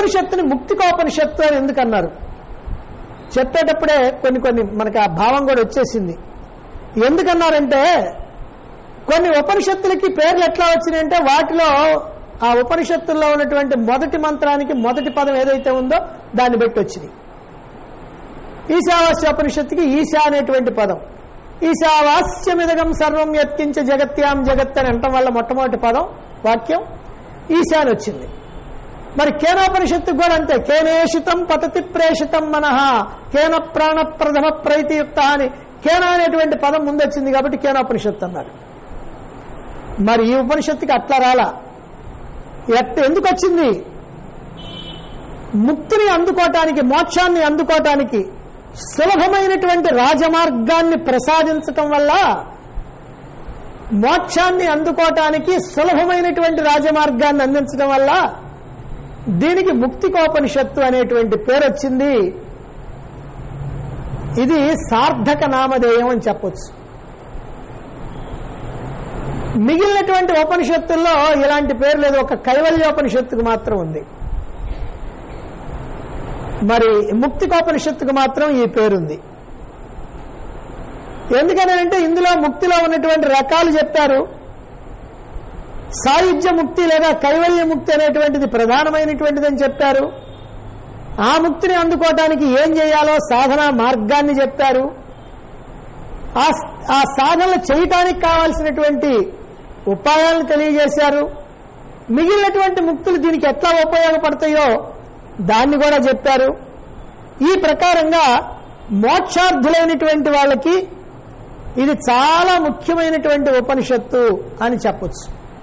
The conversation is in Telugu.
ఉపనిషత్తుని ముక్తికోపనిషత్తు అని ఎందుకన్నారు చెప్పేటప్పుడే కొన్ని కొన్ని మనకి ఆ భావం కూడా వచ్చేసింది ఎందుకన్నారంటే కొన్ని ఉపనిషత్తులకి పేర్లు ఎట్లా వచ్చినాయంటే వాటిలో ఆ ఉపనిషత్తుల్లో ఉన్నటువంటి మొదటి మంత్రానికి మొదటి పదం ఏదైతే ఉందో దాన్ని బట్టి వచ్చింది ఈశావాస్య ఉపనిషత్తుకి ఈశా అనేటువంటి పదం ఈశావాస్యమిదగం సర్వం యత్కించ జగత్యాం జగత్ అని అంటం వల్ల మొట్టమొదటి పదం వాక్యం ఈశా అని వచ్చింది మరి కేనోపనిషత్తుకు కూడా అంతే కేనేషితం పతతి ప్రేషితం మనః కేన ప్రాణ ప్రథమ ప్రైతియుక్త అని కేన అనేటువంటి పదం ముందు వచ్చింది కాబట్టి కేనోపనిషత్తు అన్నారు మరి ఈ ఉపనిషత్తుకి అట్లా రాలా ఎట్ ఎందుకు వచ్చింది ముక్తిని అందుకోవటానికి మోక్షాన్ని అందుకోవటానికి సులభమైనటువంటి రాజమార్గాన్ని ప్రసాదించటం వల్ల మోక్షాన్ని అందుకోవటానికి సులభమైనటువంటి రాజమార్గాన్ని అందించడం వల్ల దీనికి ముక్తికోపనిషత్తు అనేటువంటి పేరు వచ్చింది ఇది సార్థక నామధేయం అని చెప్పొచ్చు మిగిలినటువంటి ఉపనిషత్తుల్లో ఇలాంటి పేరు లేదు ఒక కైవల్యోపనిషత్తుకు మాత్రం ఉంది మరి ముక్తికోపనిషత్తుకు మాత్రం ఈ పేరుంది ఎందుకని అంటే ఇందులో ముక్తిలో ఉన్నటువంటి రకాలు చెప్పారు సాయుధ్య ముక్తి లేదా కైవల్య ముక్తి అనేటువంటిది ప్రధానమైనటువంటిది అని చెప్పారు ఆ ముక్తిని అందుకోవటానికి ఏం చేయాలో సాధన మార్గాన్ని చెప్పారు ఆ ఆ సాధనలు చేయటానికి కావాల్సినటువంటి ఉపాయాలను తెలియజేశారు మిగిలినటువంటి ముక్తులు దీనికి ఎట్లా ఉపయోగపడతాయో దాన్ని కూడా చెప్పారు ఈ ప్రకారంగా మోక్షార్థులైనటువంటి వాళ్ళకి ఇది చాలా ముఖ్యమైనటువంటి ఉపనిషత్తు అని చెప్పొచ్చు